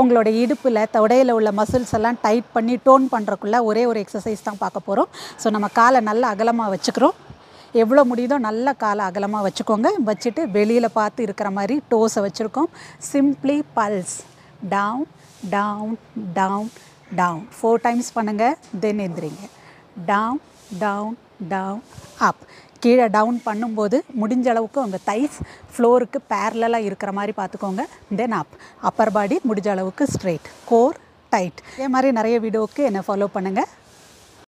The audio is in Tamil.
உங்களோட இடுப்பில் தொடையில் உள்ள மசில்ஸ் எல்லாம் டைட் பண்ணி டோன் பண்ணுறக்குள்ள ஒரே ஒரு எக்ஸசைஸ் தான் பார்க்க போகிறோம் ஸோ நம்ம காலை நல்லா அகலமாக வச்சுக்கிறோம் எவ்வளோ முடியுதோ நல்ல காலை அகலமாக வச்சுக்கோங்க வச்சுட்டு வெளியில் பார்த்து இருக்கிற மாதிரி டோஸை வச்சுருக்கோம் simply pulse down down down down four times பண்ணுங்கள் தென் எந்திரிங்க டவுன் டவுன் டவுன் அப் கீழே டவுன் பண்ணும்போது முடிஞ்ச அளவுக்கு உங்கள் தைஸ் ஃப்ளோருக்கு பேரலாக இருக்கிற மாதிரி பார்த்துக்கோங்க தென் அப் அப்பர் பாடி முடிஞ்ச அளவுக்கு ஸ்ட்ரெயிட் கோர் டைட் இதே மாதிரி நிறைய வீடியோவுக்கு என்னை ஃபாலோ பண்ணுங்கள்